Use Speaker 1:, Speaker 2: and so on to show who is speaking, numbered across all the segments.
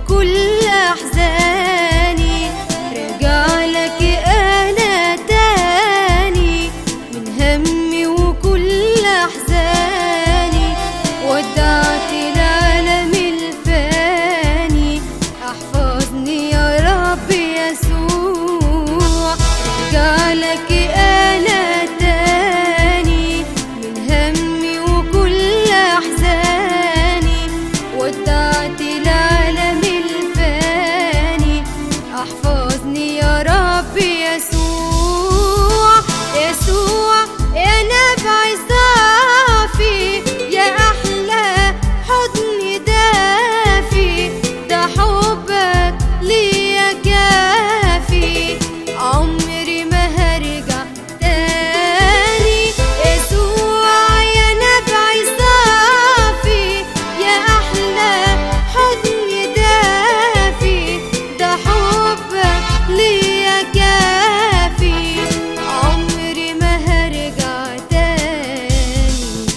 Speaker 1: وكل أحزاني راجع لك أنا تاني من همي وكل أحزاني ودعت العالم الفاني احفظني يا رب يسوع راجع لك أنا تاني من همي وكل أحزاني ودعت العالم الفاني احفظني يا رب يسوع يسوع يا نبع صافي يا احلى حضن دافي ده حبك ليا كافي عمري ما هرجع تاني يسوع يا نبع صافي يا احلى حضن دافي ده حبك ليا كافي عمري ما هرجع تاني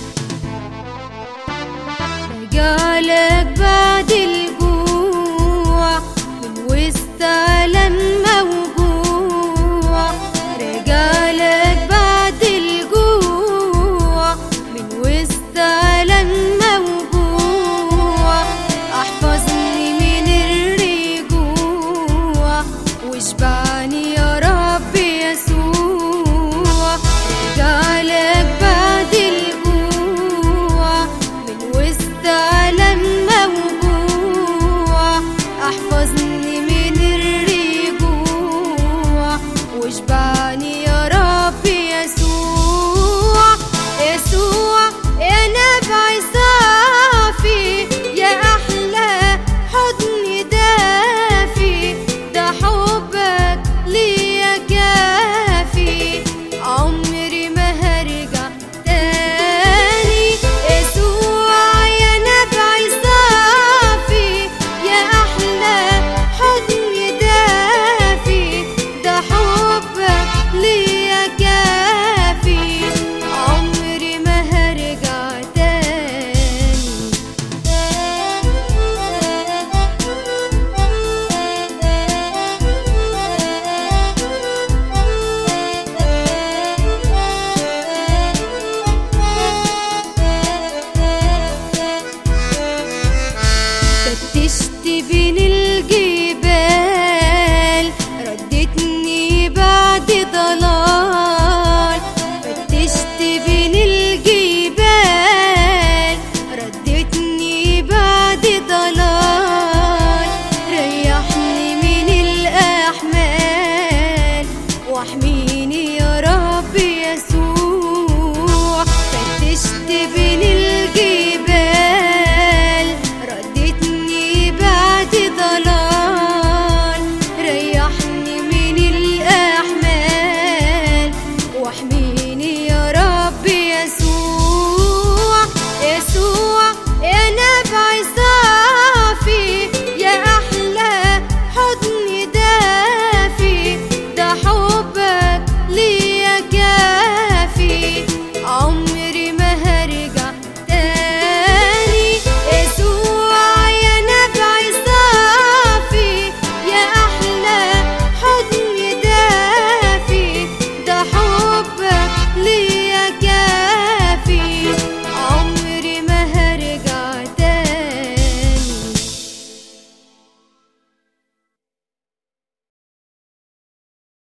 Speaker 1: رجعلك بعد الجوع من وسط ألم موجوع رجعلك بعد الجوع من وسط ألم موجوع احفظني من الرجوع واشبعني يا رب يسوع رجعلك بعد الجوع من وسط ألم موجوع احفظني من الرجوع واشبعني يا رب يسوع يسوع يا نبع صافي يا احلى حضن دافي ده حبك ليا كافي عمري ما هرجع تاني يسوع يا نبع صافي يا احلى حضن دافي ده حبك ليا كافي عمري ما هرجع تاني فتشت بين الجبال